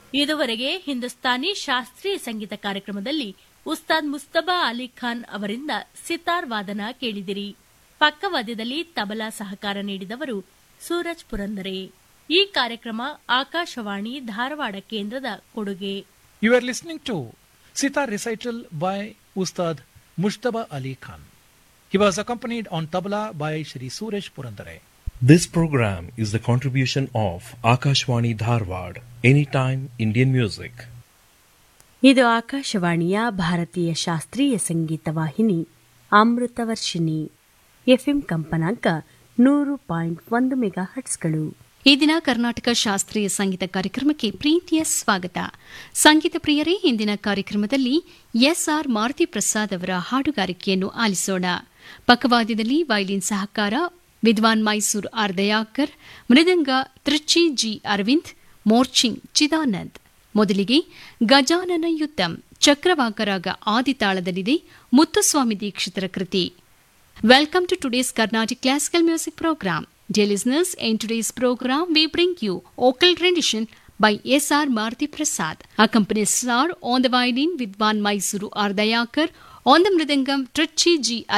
ಇದುವರೆಗೆ ಹಿಂದೂಸ್ತಾನಿ ಶಾಸ್ತ್ರೀಯ ಸಂಗೀತ ಕಾರ್ಯಕ್ರಮದಲ್ಲಿ ಉಸ್ತಾದ್ ಮುಸ್ತಬಾ ಅಲಿ ಖಾನ್ ಅವರಿಂದ ಸಿತಾರ್ ವಾದನ ಕೇಳಿದಿರಿ ಪಕ್ಕವಾದ್ಯದಲ್ಲಿ ತಬಲಾ ಸಹಕಾರ ನೀಡಿದವರು ಸೂರಜ್ ಪುರಂದರೆ ಈ ಕಾರ್ಯಕ್ರಮ ಆಕಾಶವಾಣಿ ಧಾರವಾಡ ಕೇಂದ್ರದ ಕೊಡುಗೆ You are listening to Sitar recital by Ustad Mushtaba Ali Khan. He was accompanied on tabla by Shri Suresh Purandare. This program is the contribution of Akashwani Dharwad, Anytime Indian Music. ಇದು ಆಕಾಶವಾಣಿಯ ಭಾರತೀಯ ಶಾಸ್ತ್ರೀಯ ಸಂಗೀತ ವಾಹಿನಿ Amritavarshini FM ಕಂಪನಾಂಕ ನೂರು point ಒಂದು mega ಹಟ್ಸ್ಗಳು ಈ ದಿನ ಕರ್ನಾಟಕ ಶಾಸ್ತ್ರೀಯ ಸಂಗೀತ ಕಾರ್ಯಕ್ರಮಕ್ಕೆ ಪ್ರೀತಿಯ ಸ್ವಾಗತ ಸಂಗೀತ ಪ್ರಿಯರೇ ಇಂದಿನ ಕಾರ್ಯಕ್ರಮದಲ್ಲಿ ಎಸ್ಆರ್ ಮಾರುತಿ ಪ್ರಸಾದ್ ಅವರ ಹಾಡುಗಾರಿಕೆಯನ್ನು ಆಲಿಸೋಣ ಪಕ್ಕವಾದ್ಯದಲ್ಲಿ ವೈಲಿನ್ ಸಹಕಾರ ವಿದ್ವಾನ್ ಮೈಸೂರು ಆರ್ ದಯಾಕರ್ ಮೃದಂಗ ತ್ರಿಚಿ ಜಿ ಅರವಿಂದ್ ಮೋರ್ಚಿಂಗ್ ಚಿದಾನಂದ್ ಮೊದಲಿಗೆ ಗಜಾನನ ಯುದ್ಧಂ ಚಕ್ರವಾಕರಾಗ ಆದಿತಾಳದಲ್ಲಿದೆ ಮುತ್ತುಸ್ವಾಮಿ ದೀಕ್ಷಿತರ ಕೃತಿ Welcome to today's Carnatic Classical Music Program. Dear listeners, in today's program, we bring you vocal rendition by S.R. Marthi Prasad. Accompanies are on the violin with Van Mysuru Ardayakar, on the mridangam Trichy G.